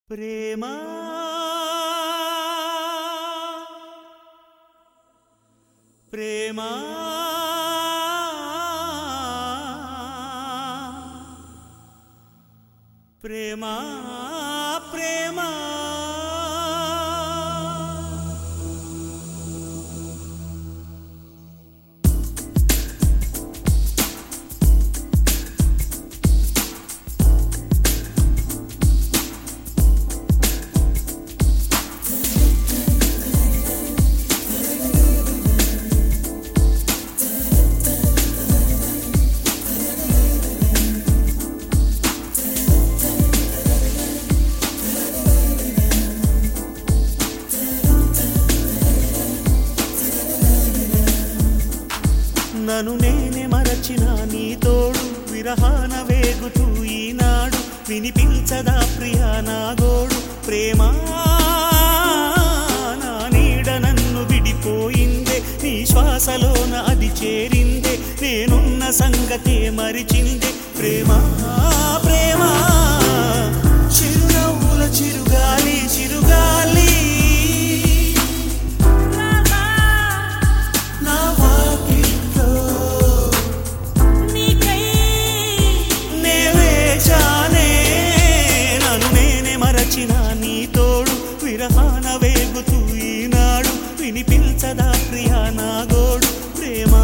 ప్రేమా ప్రేమా ప్రేమా ప్రేమా నన్ను నేనే మరచిన నీ తోడు విరహాన వేగుతూ ఈనాడు వినిపించదా ప్రియా నా గోడు ప్రేమా నా నీడ నన్ను విడిపోయిందే నీ శ్వాసలోన అది చేరిందే నేనున్న సంగతే మరిచిందే ప్రేమా ప్రేమా చిరునవ్వుల చిరుగాలి చిరుగాలి నా వాకిట్లో నే వేచానే నన్ను నేనే మరచిన నీ తోడు విరహాన వేగుతూ ఈనాడు వినిపించదా ప్రియా నా గోడు ప్రేమా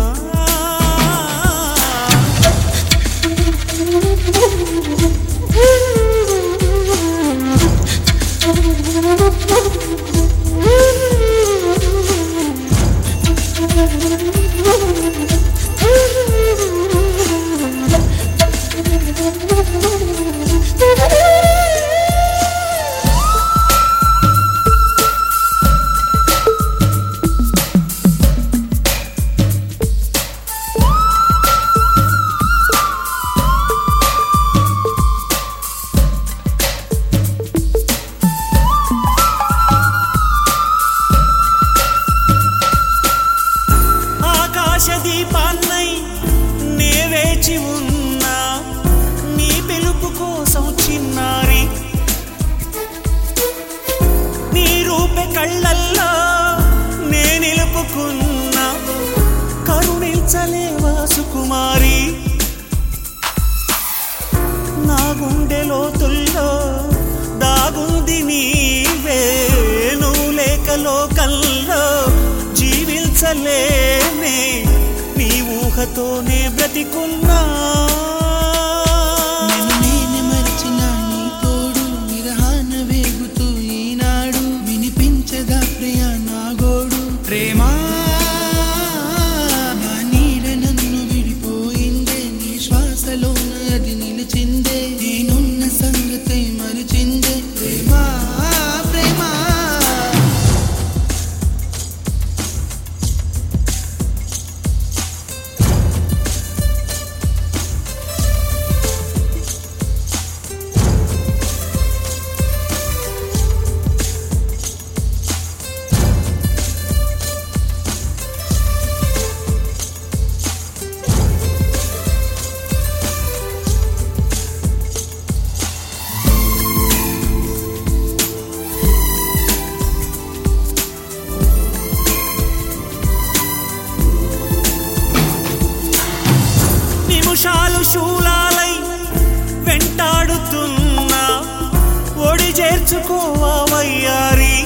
ఆకాశ దీపాన్నై నే వేచి ఉన్నా నీ పిలుపు కోసం చిన్నారి నీ రూపె కళ్ళల్లో నే నిలుపుకున్నా కరుణించలేవా సుకుమారి నా గుండె లోతుల్లో దాగుంది నీవే నువ్వు లేక లోకల్లో జీవించలేనే నీ ఊహతోనే బ్రతికున్నా నన్ను నేనే మరిచిన నీ తోడు విరహాన వేగుతూ ఈనాడు వినిపించదా ప్రియ నా గోడు ప్రేమా నా నీడ నన్ను విడిపోయిందే నీ శ్వాసలోన అది నిలిచిందే నేనున్న సంగతి మరిచిందే ప్రేమా ప్రేమా నిమిషాలు శూలాలై వెంటాడుతున్నా ఒడి చేర్చుకోవా వయ్యారి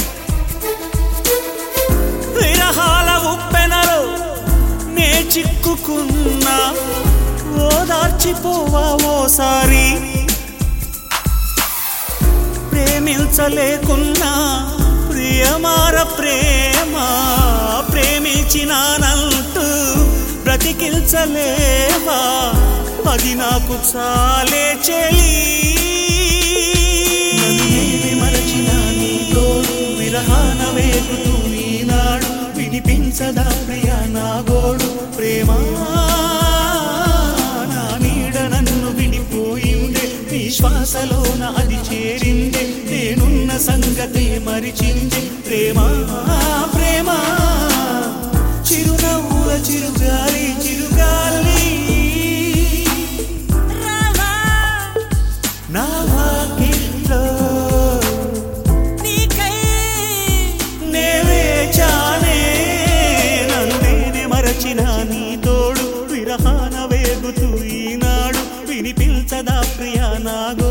విరహాల ఉప్పెనలో నే చిక్కుకున్నా ఓదార్చిపోవా ఓసారి ప్రేమించలేకున్నా ప్రియమార ప్రేమ ప్రేమించినానంటూ బ్రతికించలేవా అది నాకు చాలే చెలి మరచిన నీ తోడు విరహాన వేగుతూ ఈనాడు వినిపించదా ప్రియా నా గోడు ప్రేమా నా నీడ నన్ను విడిపోయిందే నీ శ్వాసలోన అది చేరిందే నేనున్న సంగతే మరిచిందే ప్రేమా ప్రేమా చిరునవ్వుల చిరుగాలి చిరుగాలి నా వాకిట్లో వేగుతూ ఈనాడు వినిపించదా ప్రియా నాగో